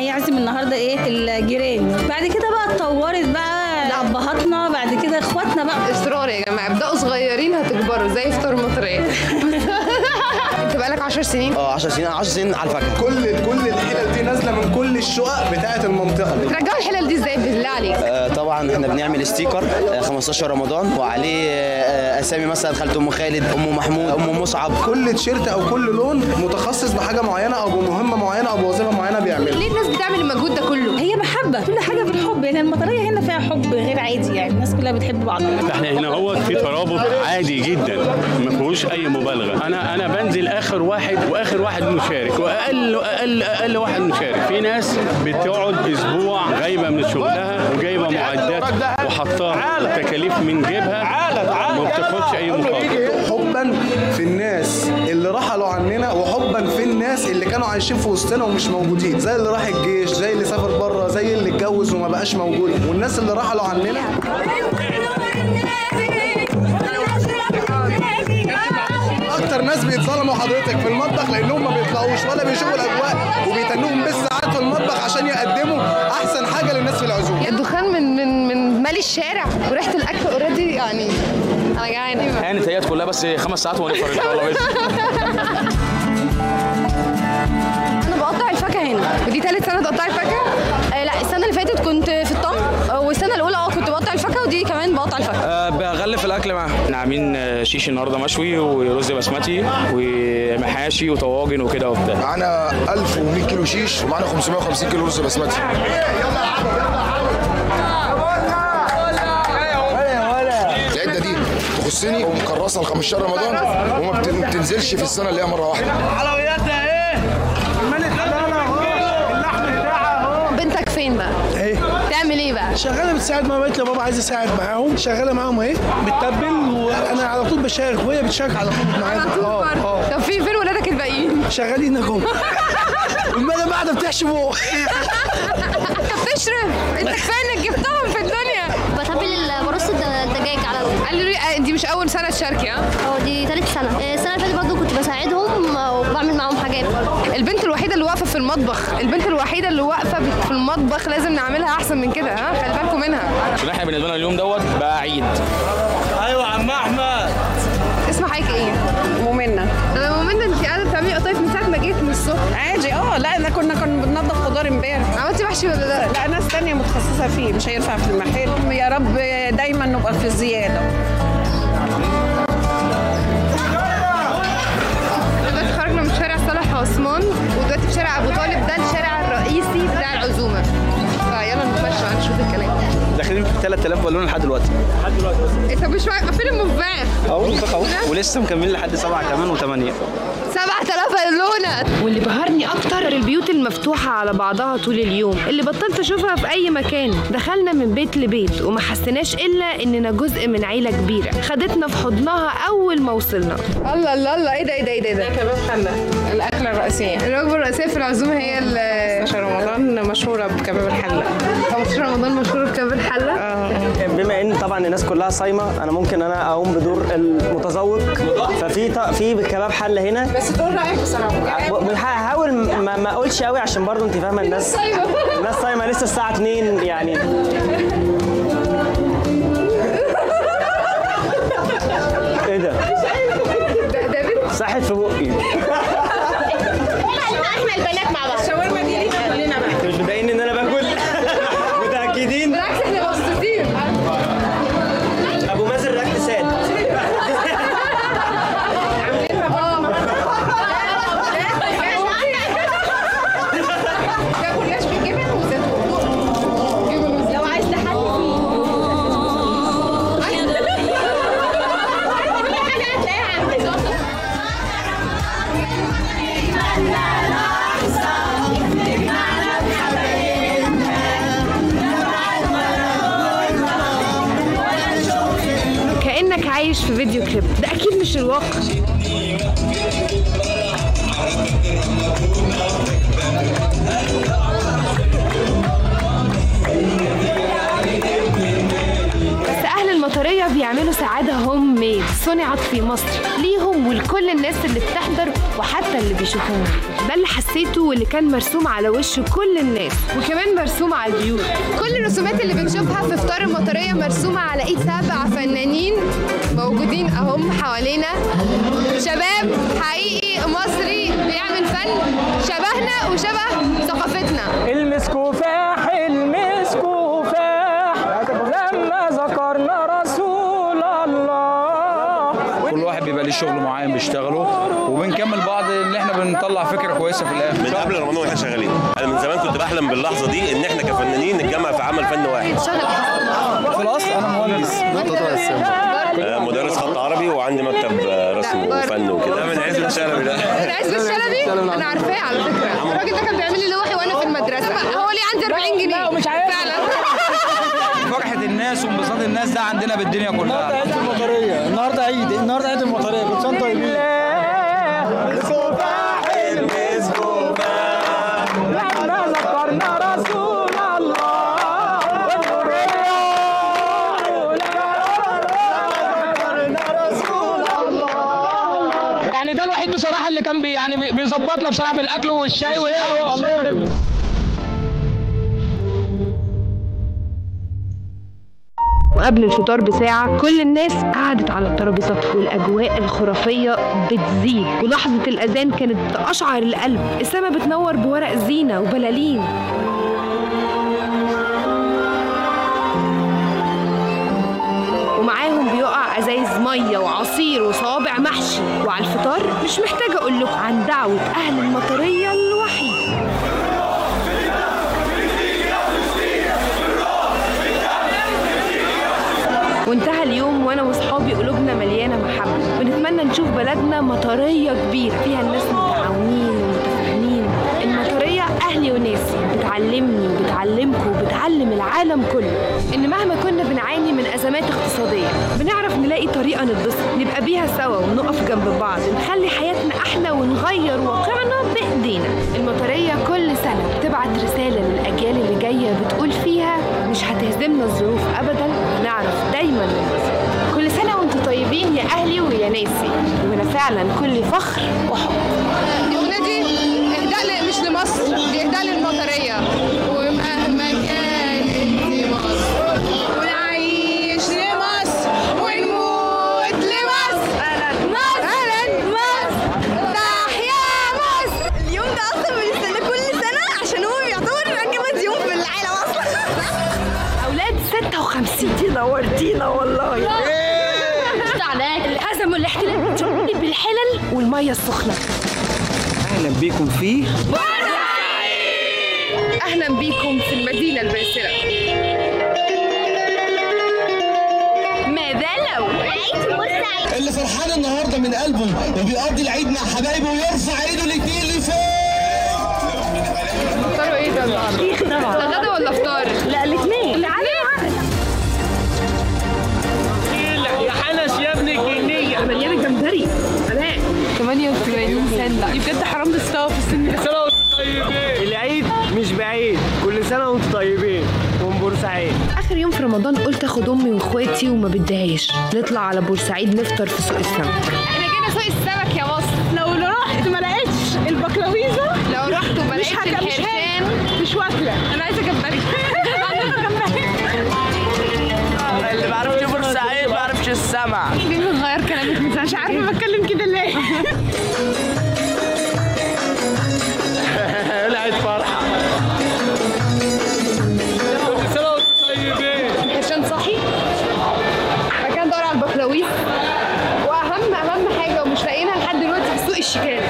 يعزم النهارده ايه الجيران بعد كده بقى اتطورت بقى لابهاتنا بعد كده اخواتنا بقى اصرار يا جماعه ابداوا صغيرين هتكبروا زي فطار مطريه انت بقالك 10 سنين اه 10 سنين 10 سنين على الفاكهه كل كل الحلل دي نازله من كل الشقق بتاعه المنطقه ترجعوا الحلل دي ازاي بالله عليك آه طبعا احنا بنعمل ستيكر آه 15 رمضان وعليه آه اسامي مثلا خالة ام خالد ام محمود ام مصعب كل تيشيرت او كل لون متخصص بحاجه معينه او بمهمه معينه او بوظيفه معينه بيعملها ليه الناس بتعمل المجهود ده كله هي محبه كل حاجه بالحب يعني المطريه هنا فيها حب غير عادي يعني الناس كلها بتحب بعضها احنا هنا هو في ترابط عادي جدا ما فيهوش اي مبالغه انا انا بنزل اخر واحد واخر واحد مشارك واقل اقل اقل واحد مشارك في ناس بتقعد اسبوع غايبه من شغلها وجايبه معدات وحاطاه تكاليف من جيبها ما بتاخدش اي مقابل حبا في الناس اللي رحلوا عننا وحبا في الناس اللي كانوا عايشين في وسطنا ومش موجودين زي اللي راح الجيش زي اللي سافر بره زي اللي اتجوز وما بقاش موجود والناس اللي رحلوا عننا اكتر ناس بيتظلموا حضرتك في المطبخ لانهم ما بيطلعوش ولا بيشوفوا الاجواء وبيتنوهم بالساعات في المطبخ عشان يقدموا احسن حاجه للناس في العزوم الدخان من من من مالي الشارع وريحه الاكل اوريدي يعني انا جعانه يعني تهيات كلها بس خمس ساعات ونفرج ان شاء الله بس انا بقطع الفاكهه هنا ودي ثالث سنه تقطعي الفاكهه آه لا السنه اللي فاتت كنت في الطم آه، والسنه الاولى اه كنت بقطع الفاكهه ودي كمان بقطع الفاكهه أه بغلف الاكل معاهم احنا عاملين آه، شيش النهارده مشوي ورز بسمتي ومحاشي وطواجن وكده وبتاع معانا 1100 كيلو شيش ومعانا 550 كيلو رز بسمتي العده دي تخصني ومكرسه ل 15 رمضان وما بت- ما بتنزلش في السنه اللي هي مره واحده بنتك فين بقى ايه تعمل ايه بقى شغاله بتساعد ماما قالت لي بابا عايز اساعد معاهم شغاله معاهم اهي بتتبل وانا على طول بشارك وهي بتشارك على طول معايا اه اه طب في فين ولادك الباقيين شغالين اهم المدى بعد بتحشي فوق انت بتشرب انت كفايه انك جبتهم في الدنيا بتبل برص الدجاج على قال لي آه، دي مش اول سنه تشاركي ها اه دي ثالث سنه آه، السنه اللي فاتت برضه كنت بساعدهم آه، وبعمل معاهم حاجات البنت الوحيده اللي واقفه في المطبخ البنت الوحيده اللي واقفه بت- في المطبخ لازم نعملها احسن من كده ها خلي بالكم منها عشان احنا بالنسبه لنا اليوم دوت بقى عيد ايوه عم احمد اسم حضرتك ايه مؤمنه انا مؤمنه انت قاعده بتعملي قطايف من ساعه ما جيت من الصبح عادي اه لا انا كنا كنا بننضف خضار امبارح عملتي محشي ولا لا لا ناس تانية متخصصة فيه مش هينفع في المحل يا رب دايما نبقى في الزيادة دلوقتي خرجنا من شارع صالح عثمان ودلوقتي في شارع ابو طالب ده الشارع الرئيسي بتاع العزومه فيلا نتمشى بقى نشوف الكلام داخلين في 3000 بالون لحد دلوقتي انت مش واقف فين المباع اهو ولسه مكملين لحد سبعه كمان وثمانيه 7000 بالونه واللي بهرني اكتر البيوت المفتوحه على بعضها طول اليوم اللي بطلت اشوفها في اي مكان دخلنا من بيت لبيت وما حسيناش الا اننا جزء من عيله كبيره خدتنا في حضنها اول ما وصلنا الله الله الله ايه ده ايه ده ايه ده كباب حلة الأكلة الرئيسية الوجبه الرئيسيه في العزومه هي ال 15 رمضان مشهورة بكباب الحلة 15 رمضان مشهور بكباب الحله بما ان طبعا الناس كلها صايمه انا ممكن انا اقوم بدور المتذوق ففي ط- في كباب حله هنا بس تقول رأيك بصراحة ب- هحاول ما, ما اقولش قوي عشان برضو انت فاهمه الناس الناس صايمه لسه الساعه 2 يعني ايه ده؟ صحت في بقي احنا البنات مع بعض الشاورما دي لينا كلنا بقى انت مش مبين ان انا باكل متاكدين بالعكس احنا مبسوطين ابو مازن ركز ساد جابوا الياش بالجبن وزيتون لو عايز تحلي كانك عايش في فيديو كليب ده اكيد مش الواقع بس اهل المطريه بيعملوا ساعات كالعادة هوم ميد صنعت في مصر ليهم ولكل الناس اللي بتحضر وحتى اللي بيشوفوهم ده اللي حسيته واللي كان مرسوم على وش كل الناس وكمان مرسوم على البيوت كل الرسومات اللي بنشوفها في فطار المطرية مرسومة على ايد سبع فنانين موجودين اهم حوالينا شباب حقيقي مصري بيعمل فن شبهنا وشبه ثقافتنا المسكوفاح المسكوفاح لما ذكرنا رسول الله كل واحد بيبقى ليه شغل معين بيشتغله وبنكمل بعض ان احنا بنطلع فكره كويسه في الاخر من قبل رمضان واحنا شغالين انا من زمان كنت بحلم باللحظه دي ان احنا كفنانين نتجمع في عمل فن واحد في الاصل انا مهندس آه، مدرس خط عربي وعندي مكتب آه، رسم وفن وكده ده من عز الشلبي ده من عز الشلبي انا عارفاه على فكرة الراجل ده كان بيعمل لي لوحي وانا في المدرسة هو ليه عندي 40 جنيه لا مش عارف فعلا فرحه الناس وانبساط الناس ده عندنا بالدنيا كلها عيد المطريه النهارده عيد النهارده عيد المطريه كل سنه طيبين لما ذكرنا رسول الله يعني ده الوحيد بصراحه اللي كان بي يعني بي- بيظبطنا بصراحه بالاكل والشاي وهي الله يرحمه وقبل الفطار بساعة كل الناس قعدت على الترابيزات والأجواء الخرافية بتزيد ولحظة الأذان كانت أشعر القلب السما بتنور بورق زينة وبلالين ومعاهم بيقع ازايز ميه وعصير وصوابع محشي وعلى الفطار مش محتاجه اقول لكم عن دعوه اهل المطريه الوحيد وانتهى اليوم وانا واصحابي قلوبنا مليانه محبه بنتمنى نشوف بلدنا مطريه كبيره فيها الناس متعاونين ومتفاهمين المطريه اهلي وناسي بتعلمني وبتعلمكم وبتعلم العالم كله ان مهما كنا بنعاني من ازمات اقتصاديه بنعرف نلاقي طريقه نتبسط نبقى بيها سوا ونقف جنب بعض نخلي حياتنا احلى ونغير واقعنا بايدينا المطريه كل سنه بتبعت رساله للاجيال اللي جايه بتقول فيها مش هتهزمنا الظروف ابدا هنعرف دايما ننبسط كل سنه وانتم طيبين يا اهلي ويا ناسي وانا فعلا كل فخر وحب الأغنية دي إهداء ل- مش لمصر دي إهداء للمطرية ومهما كانت دي مصر ونعيش لمصر ونموت لمصر مصر مصر تحيا مصر اليوم ده اصلا بنستناه كل سنه عشان هو يعتبر اجمد يوم في العالم اصلا اولاد 56 دي نورتينا والله الهزم والاحتلال بالحلل والميه السخنه اهلا بيكم في أهلا بيكم في المدينة الباسلة ماذا لو عيد بورسعيد اللي فرحان النهارده من قلبه وبيقضي العيد مع حبايبه ويرفع ايده الاثنين لفوق فطاروا إيه ده النهاردة؟ غدا ولا فطار؟ لا الاثنين يا حنس يا ابن الجنيه مليانه جمبري الاء 88 سنة دي بجد حرام تستوى في السن ده سنه وانتم طيبين العيد مش بعيد كل سنه وانتم طيبين من بورسعيد اخر يوم في رمضان قلت اخد امي واخواتي وما بديهاش نطلع على بورسعيد نفطر في سوق السمك احنا كده سوق السمك يا مصر لو رحت ما لقيتش البكلاويزه لو رحت وما مش لقيتش هك- مش الحرشان مش واكله انا عايزه جمبري اللي ما عرفش بورسعيد ما عرفش السمع ليه بتغير كلامك من مش عارفه بتكلم كده ليه طلعت فرحه كل سنه وانتم طيبين الحرشان صحي مكان ندور على البكلاويز واهم اهم حاجه ومش لاقيينها لحد دلوقتي في سوق الشيكات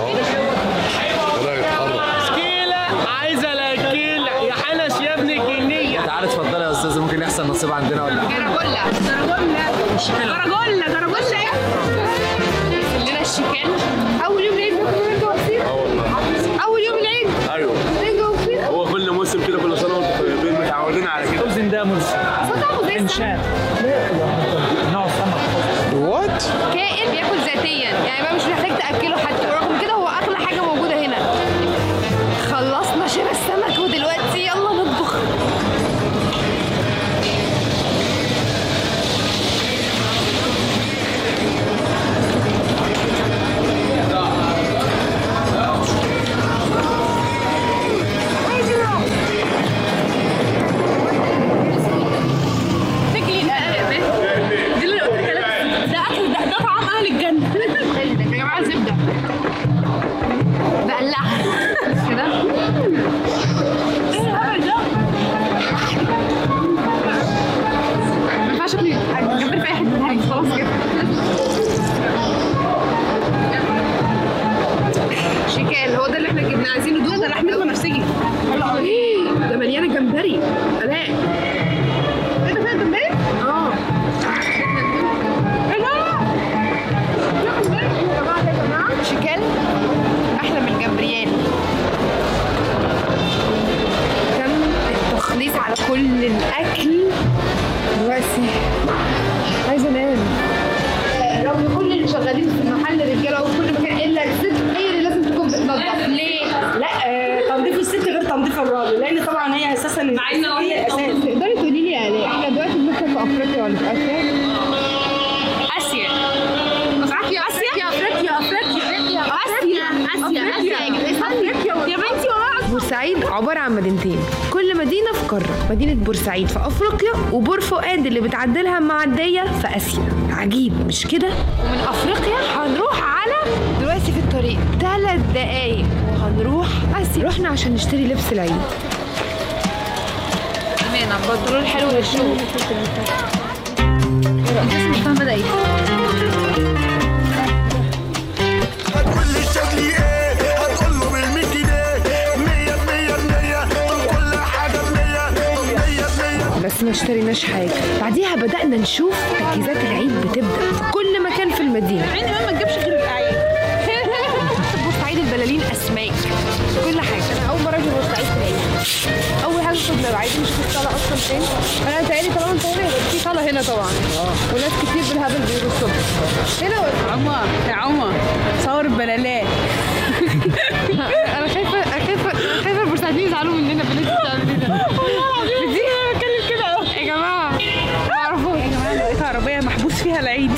تشكيله عايزه الاكيله يا حنس يا ابن الجنيه تعالى اتفضلي يا استاذ ممكن يحصل نصيب عندنا ولا جراجولا جراجولا جراجولا جراجولا ايه كلنا الشيكان اول يوم العيد بناكل رنجة وفسيخ اول يوم العيد ايوه رنجة وفسيخ هو كل موسم كده كل سنه وانتم طيبين متعودين على كده توزن ده مرسي صدقوا زي انشاء نقعد سمك وات كائن بياكل ذاتيا يعني بقى مش محتاج تاكله حتى ورغم كده هو اغلى حاجه موجوده هنا خلصنا شراء السمك ودلوقتي يلا نطبخ ده مليانه جمبري الاء ايه ده فيها جمبري؟ اه ايه ده؟ شيكان احلى من الجمبريان تم التخليص على كل الاكل دلوقتي عايزه انام رغم كل اللي شغالين في المحل رجاله وفي كل مكان الا الست هي اللي لازم تكون بتنظف ليه؟ لا آه، تنظيف الست غير تنظيف الراجل لان طبعا هي اساسا هي الاساس تقدري تقولي لي يعني احنا دلوقتي بنفكر في افريقيا ولا في اسيا؟ اسيا افريقيا اسيا افريقيا افريقيا اسيا اسيا اسيا افريقيا يا بنتي والله بورسعيد عبارة عن مدينتين كل مدينة في قارة مدينة بورسعيد في أفريقيا وبور فؤاد اللي بتعدلها معدية في آسيا عجيب مش كده؟ ومن أفريقيا هنروح على دلوقتي في الطريق ثلاث دقايق وهنروح آسيا رحنا عشان نشتري لبس العيد أمانة بنطلون حلو للشغل الناس مش فاهمة ده ايه هتقول لي شكلي ايه هتقول له بالمية جنيه مية مية مية طب كل حاجة بمية طب مية مية بس ما اشتريناش حاجة بعديها بدأنا نشوف تجهيزات العيد بتبدأ في كل مكان في المدينة عيني ما تجيبش غير الاعياد بورسعيد البلالين أسماك كل حاجة أنا أول مرة أجي بورسعيد في العيد أول حاجة كنا عايزين نشوف الصلاة أصلا فين أنا متهيألي طالما أنت هنا يبقى في صلاة هنا طبعا وناس كتير بالهبل بيجوا الصبح هنا ولا عمر يا عمر صور البلالات انا خايفه انا خايفه انا خايفه البورسعيديين يزعلوا مننا في اللي انتوا بتعملوه ده والله العظيم بدي انا بتكلم كده اهو يا جماعه ما اعرفوش يا جماعه أنا لقيت عربيه محبوس فيها العيد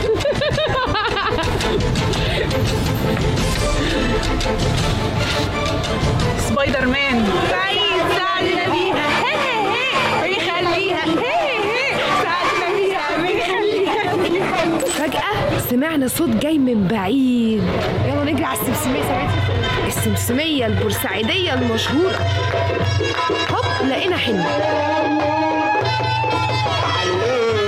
سبايدر مان عايز ساعدنا بيها هي هي هي ويخليها هي هي ساعدنا بيها ويخليها فجأة سمعنا صوت جاي من بعيد يلا نجري على السمسمية سمعتي السمسمية البورسعيدية المشهورة هوب لقينا حلم